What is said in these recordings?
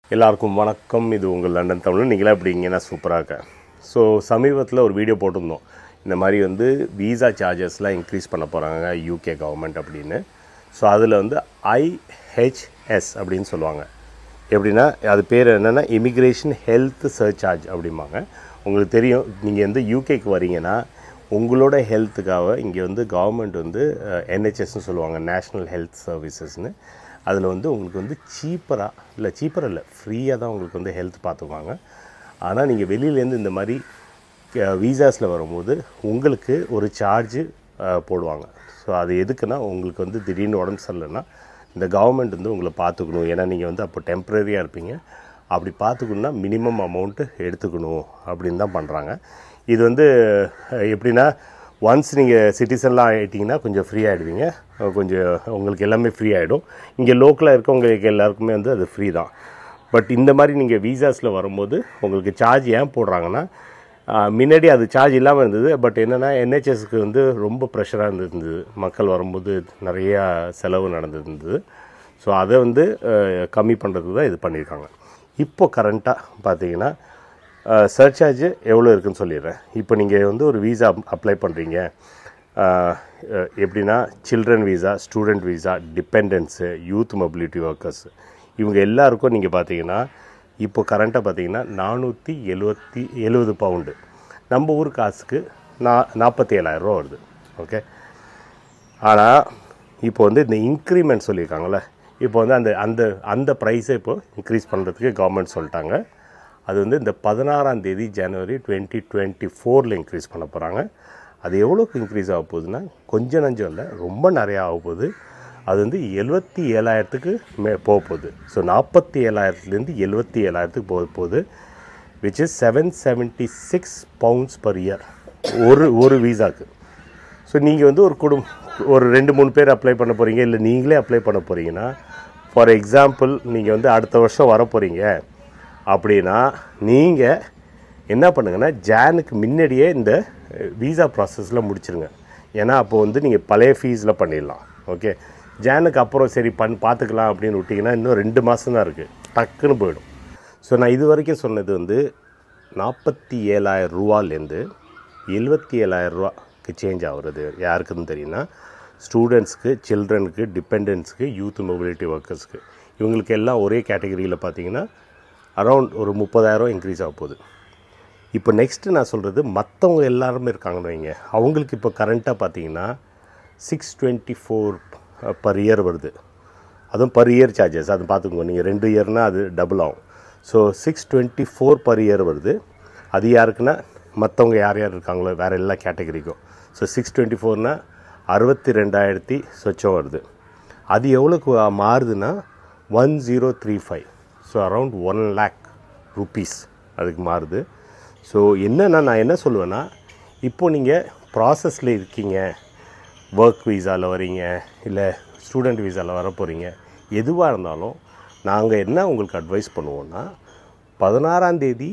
எல்லாருக்கும் வணக்கம் இது உங்கள் லண்டன் தமிழ் நீங்களாம் எப்படி இங்கன்னா சூப்பராக இருக்கேன் ஸோ சமீபத்தில் ஒரு வீடியோ போட்டிருந்தோம் இந்த மாதிரி வந்து விசா சார்ஜஸ்லாம் இன்க்ரீஸ் பண்ண போகிறாங்க யூகே கவர்மெண்ட் அப்படின்னு ஸோ அதில் வந்து ஐஹெச்எஸ் அப்படின்னு சொல்லுவாங்க எப்படின்னா அது பேர் என்னென்னா இமிக்ரேஷன் ஹெல்த் சர்சார்ஜ் அப்படிம்பாங்க உங்களுக்கு தெரியும் நீங்கள் வந்து யூகேக்கு வரீங்கன்னா உங்களோட ஹெல்த்துக்காக இங்கே வந்து கவர்மெண்ட் வந்து என்ஹெச்எஸ்னு சொல்லுவாங்க நேஷ்னல் ஹெல்த் சர்வீசஸ்னு அதில் வந்து உங்களுக்கு வந்து சீப்பராக இல்லை சீப்பராக இல்லை ஃப்ரீயாக தான் உங்களுக்கு வந்து ஹெல்த் பார்த்துக்குவாங்க ஆனால் நீங்கள் வெளியிலேருந்து இந்த மாதிரி வீசாஸில் வரும்போது உங்களுக்கு ஒரு சார்ஜு போடுவாங்க ஸோ அது எதுக்குன்னா உங்களுக்கு வந்து திடீர்னு உடம்பு சரியில்லைன்னா இந்த கவர்மெண்ட் வந்து உங்களை பார்த்துக்கணும் ஏன்னா நீங்கள் வந்து அப்போ டெம்ப்ரரியாக இருப்பீங்க அப்படி பார்த்துக்கணுன்னா மினிமம் அமௌண்ட்டு எடுத்துக்கணும் அப்படின்னு தான் பண்ணுறாங்க இது வந்து அஹ், எப்படின்னா ஒன்ஸ் நீங்கள் சிட்டிசன்லாம் ஆகிட்டிங்கன்னா கொஞ்சம் ஃப்ரீ ஆகிடுவீங்க கொஞ்சம் உங்களுக்கு எல்லாமே ஃப்ரீ ஆகிடும் இங்கே லோக்கலாக இருக்கவங்களுக்கு எல்லாருக்குமே வந்து அது ஃப்ரீ தான் பட் இந்த மாதிரி நீங்கள் வீசாஸில் வரும்போது உங்களுக்கு சார்ஜ் ஏன் போடுறாங்கன்னா ஆஹ், முன்னாடி அது சார்ஜ் இல்லாமல் இருந்தது பட் என்னென்னா என்ஹெச்எஸ்க்கு வந்து ரொம்ப ப்ரெஷராக இருந்திருந்தது மக்கள் வரும்போது நிறையா செலவு நடந்திருந்தது ஸோ அதை வந்து ஆஹ், கம்மி பண்ணுறதுக்கு தான் இது பண்ணியிருக்காங்க இப்போ கரண்ட்டாக பார்த்தீங்கன்னா சர்சார்ஜ் எவ்வளோ இருக்குன்னு சொல்லிடுறேன் இப்போ நீங்கள் வந்து ஒரு வீசா அப்ளை பண்ணுறீங்க எப்படின்னா children visa student visa dependents youth mobility workers இவங்க எல்லாருக்கும் நீங்கள் பார்த்தீங்கன்னா இப்போ கரண்ட்டாக பார்த்தீங்கன்னா நானூற்றி எழுவத்தி எழுபது பவுண்டு நம்ம ஊர் காசுக்கு நா நாற்பத்தி ஏழாயிரரூவா வருது ஓகே ஆனால் இப்போ வந்து இந்த இன்க்ரிமெண்ட் சொல்லியிருக்காங்கல்ல இப்போ வந்து அந்த அந்த அந்த ப்ரைஸை இப்போ இன்க்ரீஸ் பண்ணுறதுக்கு கவர்மெண்ட் சொல்லிட்டாங்க அது வந்து இந்த பதினாறாம் தேதி ஜனவரி டுவெண்ட்டி டுவெண்ட்டி ஃபோரில் இன்க்ரீஸ் பண்ண போகிறாங்க அது எவ்வளோக்கு இன்க்ரீஸ் ஆக போகுதுன்னா கொஞ்சம் நஞ்சம் இல்லை ரொம்ப நிறையா ஆக போகுது அது வந்து எழுபத்தி ஏழாயிரத்துக்கு மே போக போகுது ஸோ நாற்பத்தி ஏழாயிரத்துலேருந்து எழுபத்தி ஏழாயிரத்துக்கு போக போகுது which is seven seventy six pounds per year ஒரு ஒரு வீசாக்கு ஸோ நீங்கள் வந்து ஒரு குடும் ஒரு ரெண்டு மூணு பேர் அப்ளை பண்ண போகிறீங்க இல்லை நீங்களே அப்ளை பண்ண போகிறீங்கன்னா ஃபார் எக்ஸாம்பிள் நீங்கள் வந்து அடுத்த வருஷம் வர போகிறீங்க அப்படின்னா நீங்கள் என்ன பண்ணுங்கன்னா ஜானுக்கு முன்னாடியே இந்த வீசா ப்ராசஸில் முடிச்சிருங்க ஏன்னா அப்போ வந்து நீங்கள் பழைய ஃபீஸில் பண்ணிடலாம் ஓகே ஜானுக்கு அப்புறம் சரி பண் பார்த்துக்கலாம் அப்படின்னு விட்டிங்கன்னா இன்னும் ரெண்டு மாதம் தான் இருக்குது டக்குன்னு போயிடும் ஸோ நான் இது வரைக்கும் சொன்னது வந்து நாற்பத்தி ஏழாயிரம் ரூபாலேருந்து எழுபத்தி ஏழாயிரம் ரூபாக்கு சேஞ்ச் ஆகுறது யாருக்குன்னு தெரியும்னா ஸ்டூடெண்ட்ஸ்க்கு சில்ட்ரனுக்கு டிபெண்டன்ஸ்க்கு யூத் மொபிலிட்டி ஒர்க்கர்ஸ்க்கு இவங்களுக்கு எல்லாம் ஒரே கேட்டகரியில் பார்த்தீங்கன்னா அரவுண்ட் ஒரு முப்பதாயிரம் இன்க்ரீஸ் ஆக போகுது இப்போ நெக்ஸ்ட்டு நான் சொல்கிறது மற்றவங்க எல்லாருமே இருக்காங்கன்னு வைங்க அவங்களுக்கு இப்போ கரண்ட்டாக பார்த்தீங்கன்னா six twenty four per year வருது அதுவும் பர் இயர் சார்ஜஸ் அது பார்த்துக்கோங்க நீங்கள் ரெண்டு இயர்னால் அது டபுள் ஆகும் so six twenty four per year வருது அது யாருக்குன்னா மற்றவங்க யார் யார் இருக்காங்களோ வேறு எல்லா கேட்டகரிக்கும் ஸோ சிக்ஸ் டுவெண்ட்டி ஃபோர்னா அறுபத்தி ரெண்டாயிரத்தி சொச்சம் வருது அது எவ்வளோக்கு மாறுதுன்னா one zero three five so around one lakh rupees அதுக்கு மாறுது ஸோ என்னென்னா நான் என்ன சொல்லுவேன்னா இப்போ நீங்கள் ப்ராசஸில் இருக்கீங்க ஒர்க் வீசாவில் வரீங்க இல்லை ஸ்டூடெண்ட் வீசாவில் வர போகிறீங்க எதுவாக இருந்தாலும் நாங்கள் என்ன உங்களுக்கு அட்வைஸ் பண்ணுவோன்னா பதினாறாம் தேதி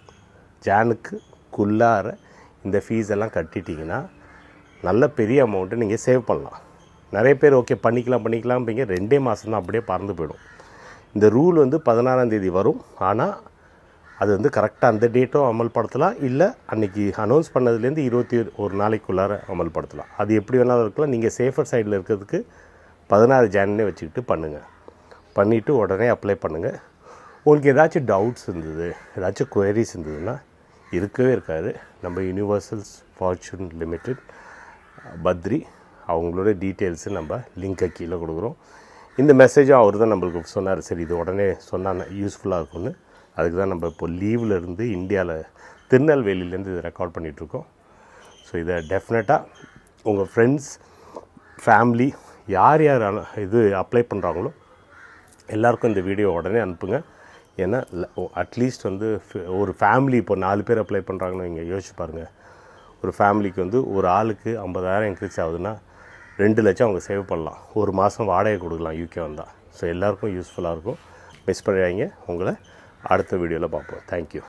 ஜானுக்குள்ளார இந்த ஃபீஸ் எல்லாம் கட்டிட்டீங்கன்னா நல்ல பெரிய அமௌண்ட்டை நீங்கள் சேவ் பண்ணலாம் நிறைய பேர் ஓகே பண்ணிக்கலாம் பண்ணிக்கலாம்பீங்க ரெண்டே மாதம் தான் அப்படியே பறந்து போயிடும் இந்த ரூல் வந்து பதினாறாம் தேதி வரும் ஆனால் அது வந்து கரெக்டாக அந்த டேட்டும் அமல்படுத்தலாம் இல்லை அன்றைக்கி அனௌன்ஸ் பண்ணதுலேருந்து இருபத்தி ஒரு நாளைக்குள்ளார அமல்படுத்தலாம் அது எப்படி வேணாலும் இருக்கலாம் நீங்கள் சேஃபர் சைடில் இருக்கிறதுக்கு பதினாறு ஜானே வச்சுக்கிட்டு பண்ணுங்கள் பண்ணிவிட்டு உடனே அப்ளை பண்ணுங்கள் உங்களுக்கு ஏதாச்சும் டவுட்ஸ் இருந்தது ஏதாச்சும் queries இருந்ததுன்னா இருக்கவே இருக்காது நம்ம யூனிவர்சல்ஸ் ஃபார்ச்சூன் லிமிடெட் பத்ரி அவங்களோட டீட்டெயில்ஸு நம்ம லிங்கை கீழே கொடுக்குறோம் இந்த மெசேஜும் அவர் தான் நம்மளுக்கு சொன்னார் சரி இது உடனே சொன்னால் யூஸ்ஃபுல்லாக இருக்கும்னு அதுக்கு தான் நம்ம இப்போ லீவில் இருந்து இந்தியாவில் திருநெல்வேலியிலேருந்து இதை ரெக்கார்ட் பண்ணிகிட்ருக்கோம் ஸோ இதை டெஃபினட்டாக உங்கள் ஃப்ரெண்ட்ஸ் ஃபேமிலி யார் யார் அன- இது அப்ளை பண்ணுறாங்களோ எல்லாருக்கும் இந்த வீடியோ உடனே அனுப்புங்க ஏன்னா அட்லீஸ்ட் வந்து ஃப- ஒரு ஃபேமிலி இப்போ நாலு பேர் அப்ளை பண்ணுறாங்கன்னு இங்கே யோசிச்சு பாருங்கள் ஒரு ஃபேமிலிக்கு வந்து ஒரு ஆளுக்கு ஐம்பதாயிரம் இன்க்ரீஸ் ஆகுதுன்னா ரெண்டு லட்சம் அவங்க சேவ் பண்ணலாம் ஒரு மாதம் வாடகை கொடுக்கலாம் யூகே வந்தால் ஸோ எல்லாருக்கும் யூஸ்ஃபுல்லாக இருக்கும் மிஸ் பண்ணிடாதீங்க உங்களை அடுத்த வீடியோவில் பார்ப்போம் தேங்க்யூ